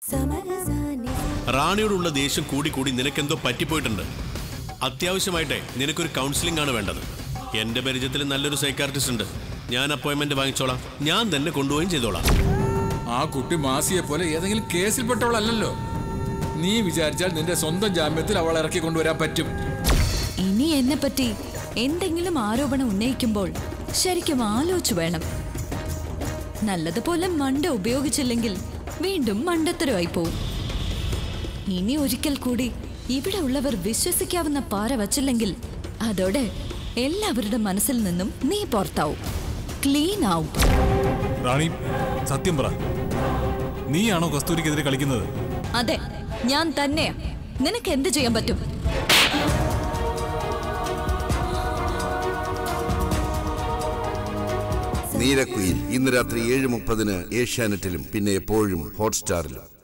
റാണിയോടുള്ള ദേഷ്യം കൂടി കൂടി നിനക്കെന്തോ പറ്റിപ്പോയിട്ടുണ്ട് അത്യാവശ്യമായിട്ടേ നിനക്കൊരു കൗൺസിലിംഗ് ആണ് വേണ്ടത് എന്റെ പരിചയത്തിൽ നല്ലൊരു സൈക്കാർട്ടിസ്റ്റ് ഉണ്ട് ഞാൻ അപ്പോയിന്റ്മെന്റ് വാങ്ങിച്ചോളാം ഞാൻ തന്നെ കൊണ്ടുപോവുകയും ചെയ്തോളാം ആ കുട്ടി മാസിയെ പോലെ ഏതെങ്കിലും കേസിൽപ്പെട്ടവളല്ലല്ലോ നീ വിചാരിച്ചാൽ നിന്റെ സ്വന്തം ജാമ്യത്തിൽ അവൾ ഇറക്കി കൊണ്ടുവരാൻ പറ്റും ഇനി എന്നെ പറ്റി എന്തെങ്കിലും ആരോപണം ഉന്നയിക്കുമ്പോൾ ശരിക്കും ആലോചിച്ചു വേണം നല്ലതുപോലെ മണ്ട ഉപയോഗിച്ചില്ലെങ്കിൽ വീണ്ടും മണ്ടത്തരമായി പോവും ഇനി ഒരിക്കൽ കൂടി ഇവിടെ ഉള്ളവർ വിശ്വസിക്കാവുന്ന പാര വച്ചില്ലെങ്കിൽ അതോടെ എല്ലാവരുടെ മനസ്സിൽ നിന്നും നീ പുറത്താവും ക്ലീൻ ആവും റാണി സത്യം പറ നീയാണോ കസ്തൂരിക്കെതിരെ കളിക്കുന്നത് അതെ ഞാൻ തന്നെയാ നിനക്ക് എന്ത് ചെയ്യാൻ പറ്റും നീരക്കുയിൽ ഇന്ന് രാത്രി ഏഴ് മുപ്പതിന് ഏഷ്യാനെറ്റിലും പിന്നെ എപ്പോഴും ഹോട്ട്സ്റ്റാറിലും